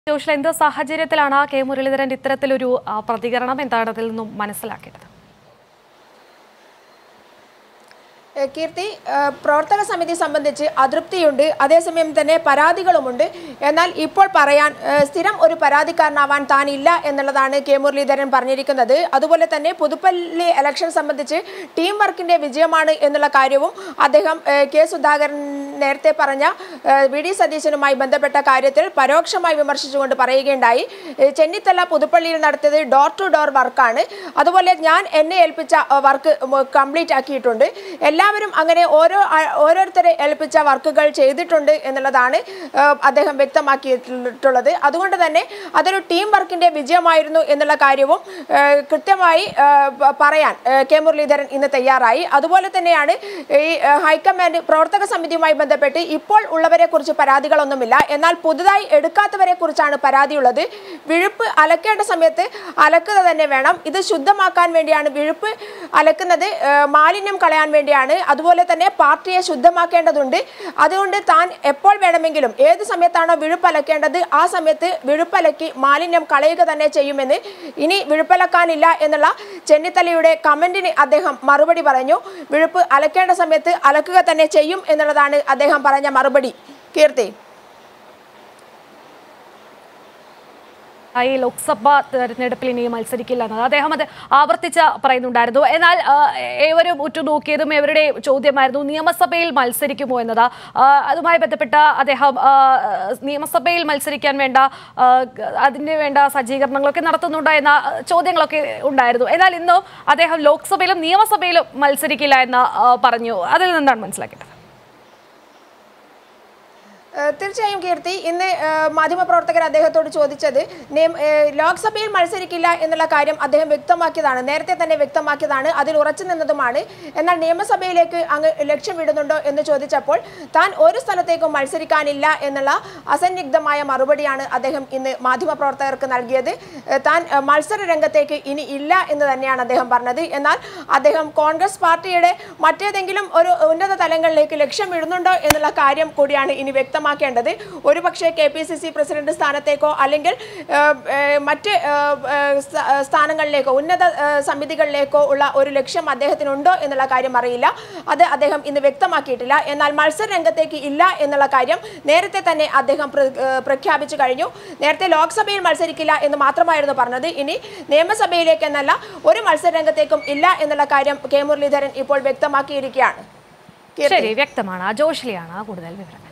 ജോഷിൽ എന്ത് സാഹചര്യത്തിലാണ് കെ മുരളീധരൻ ഇത്തരത്തിലൊരു ആ, പ്രതികരണം എന്താണ് അതിൽ നിന്നും മനസ്സിലാക്കേണ്ടത് ഏഹ് കീർത്തി ഏഹ് പ്രവർത്തക സമിതി സംബന്ധിച്ച് അതൃപ്തിയുണ്ട് അതേസമയം തന്നെ പരാതികളുമുണ്ട് എന്നാൽ ഇപ്പോൾ പറയാൻ ഏഹ് സ്ഥിരം ഒരു പരാതിക്കാരനാവാൻ താൻ ഇല്ല എന്നുള്ളതാണ് കെ മുരളീധരൻ പറഞ്ഞിരിക്കുന്നത് അതുപോലെ തന്നെ പുതുപ്പള്ളി ഇലക്ഷൻ സംബന്ധിച്ച് ടീം വർക്കിന്റെ വിജയമാണ് എന്നുള്ള കാര്യവും അദ്ദേഹം ഏഹ് കെ സുധാകരൻ നേരത്തെ പറഞ്ഞ ഏഹ് വി ഡി സതീശനുമായി ബന്ധപ്പെട്ട കാര്യത്തിൽ പരോക്ഷമായി വിമർശിച്ചുകൊണ്ട് പറയുകയുണ്ടായി ഏഹ് ചെന്നിത്തല പുതുപ്പള്ളിയിൽ നടത്തിയത് ഡോർ ടു ഡോർ വർക്കാണ് അതുപോലെ ഞാൻ എന്നെ ഏൽപ്പിച്ച വർക്ക് കംപ്ലീറ്റ് ആക്കിയിട്ടുണ്ട് എല്ലാവരും അങ്ങനെ ഓരോ ആ- ഓരോരുത്തരെ ഏൽപ്പിച്ച വർക്കുകൾ ചെയ്തിട്ടുണ്ട് എന്നുള്ളതാണ് ഏഹ് അദ്ദേഹം വ്യക്തമാക്കിയിട്ടുള്ളത് അതുകൊണ്ട് തന്നെ അതൊരു ടീം വർക്കിന്റെ വിജയമായിരുന്നു എന്നുള്ള കാര്യവും ഏഹ് കൃത്യമായി ഏഹ് പ- പറയാൻ ഏഹ് കെ മുരളീധരൻ ഇന്ന് തയ്യാറായി അതുപോലെ തന്നെയാണ് ഈ ഏഹ് ഹൈക്കമാൻഡ് പ്രവർത്തക സമിതിയുമായി ബന്ധപ്പെട്ട് ഇപ്പോൾ ഉള്ളവരെ കുറിച്ച് പരാതികളൊന്നുമില്ല എന്നാൽ പുതുതായി എടുക്കാത്തവരെ കുറിച്ചാണ് പരാതിയുള്ളത് വിഴുപ്പ് അലക്കേണ്ട സമയത്ത് അലക്കുക തന്നെ വേണം ഇത് ശുദ്ധമാക്കാൻ വേണ്ടിയാണ് വിഴുപ്പ് അലക്കുന്നത് ഏഹ് മാലിന്യം കളയാൻ വേണ്ടിയാണ് അതുപോലെ തന്നെ പാർട്ടിയെ ശുദ്ധമാക്കേണ്ടതുണ്ട് അതുകൊണ്ട് താൻ എപ്പോൾ വേണമെങ്കിലും ഏത് സമയത്താണോ വിഴുപ്പ് അലക്കേണ്ടത് ആ സമയത്ത് വിഴുപ്പലക്കി മാലിന്യം കളയുക തന്നെ ചെയ്യുമെന്ന് ഇനി വിഴുപ്പലക്കാനില്ല എന്നുള്ള ചെന്നിത്തലയുടെ കമന്റിന് അദ്ദേഹം മറുപടി പറഞ്ഞു വിഴുപ്പ് അലക്കേണ്ട സമയത്ത് അലക്കുക തന്നെ ചെയ്യും എന്നുള്ളതാണ് അദ്ദേഹം പറഞ്ഞ മറുപടി കീർത്തി ആ, ഈ ലോക്സഭാ തെരഞ്ഞെടുപ്പിൽ ഇനി മത്സരിക്കില്ല എന്നത് അദ്ദേഹം അത് ആവർത്തിച്ച് പറയുന്നുണ്ടായിരുന്നു എന്നാൽ ആ, ഏവരും ഉറ്റുനോക്കിയതും ഇവരുടെ ചോദ്യമായിരുന്നു നിയമസഭയിൽ മത്സരിക്കുമോ എന്നത് ആ, അതുമായി ബന്ധപ്പെട്ട അദ്ദേഹം ആ, നിയമസഭയിൽ മത്സരിക്കാൻ വേണ്ട ആ, അതിന് വേണ്ട സജ്ജീകരണങ്ങളൊക്കെ നടത്തുന്നുണ്ടോ എന്ന ചോദ്യങ്ങളൊക്കെ ഉണ്ടായിരുന്നു എന്നാൽ ഇന്നും അദ്ദേഹം ലോക്സഭയിലും നിയമസഭയിലും മത്സരിക്കില്ല എന്ന് ആ, പറഞ്ഞു അതിൽ നിന്നാണ് മനസ്സിലാക്കേണ്ടത് ഏഹ് തീർച്ചയായും കീർത്തി ഇന്ന് ഏഹ് മാധ്യമപ്രവർത്തകർ അദ്ദേഹത്തോട് ചോദിച്ചത് നിയം- ഏഹ് ലോക്സഭയിൽ മത്സരിക്കില്ല എന്നുള്ള കാര്യം അദ്ദേഹം വ്യക്തമാക്കിയതാണ് നേരത്തെ തന്നെ വ്യക്തമാക്കിയതാണ് അതിൽ ഉറച്ചു നിന്നതുമാണ് എന്നാൽ നിയമസഭയിലേക്ക് അങ്ങ് ലക്ഷ്യമിടുന്നുണ്ടോ എന്ന് ചോദിച്ചപ്പോൾ താൻ ഒരു സ്ഥലത്തേക്കും മത്സരിക്കാനില്ല എന്നുള്ള അസന്നിഗ്ധമായ മറുപടിയാണ് അദ്ദേഹം ഇന്ന് മാധ്യമപ്രവർത്തകർക്ക് നൽകിയത് ഏഹ് താൻ ഏഹ് മത്സര രംഗത്തേക്ക് ഇനി ഇല്ല എന്ന് തന്നെയാണ് അദ്ദേഹം പറഞ്ഞത് എന്നാൽ അദ്ദേഹം കോൺഗ്രസ് പാർട്ടിയുടെ മറ്റേതെങ്കിലും ഒരു ഉന്നത തലങ്ങളിലേക്ക് ലക്ഷ്യമിടുന്നുണ്ടോ എന്നുള്ള കാര്യം കൂടിയാണ് ഇനി വ്യക്തമാക്കേണ്ടത് ഒരുപക്ഷെ K P C C president സ്ഥാനത്തേക്കോ അല്ലെങ്കിൽ ഏഹ്, ഏഹ്, മറ്റ് ഏഹ്, ഏഹ്, സ്ഥാ- ഏഹ്, സ്ഥാനങ്ങളിലേക്കോ ഉന്നത ഏഹ്, സമിതികളിലേക്കോ ഉള്ള ഒരു ലക്ഷ്യം അദ്ദേഹത്തിനുണ്ടോ എന്നുള്ള കാര്യം അറിയില്ല അത് അദ്ദേഹം ഇന്ന് വ്യക്തമാക്കിയിട്ടില്ല എന്നാൽ മത്സര രംഗത്തേക്ക് ഇല്ല എന്നുള്ള കാര്യം നേരത്തെ തന്നെ അദ്ദേഹം പ്ര- ഏഹ്, പ്രഖ്യാപിച്ചു കഴിഞ്ഞു നേരത്തെ ലോക്സഭയിൽ മത്സരിക്കില്ല എന്ന് മാത്രമായിരുന്നു പറഞ്ഞത് ഇനി നിയമസഭയിലേക്ക് എന്നല്ല ഒരു മത്സര രംഗത്തേക്കും ഇല്ല എന്നുള്ള കാര്യം കെ മുരളീധരൻ ഇപ്പോൾ വ്യക്തമാക്കിയിരിക്കുകയാണ് കീർത്തി. ശരി വ്യക്തമാണ് ജോഷ്ലിയാണ് കൂടുതൽ വിവരങ്ങൾ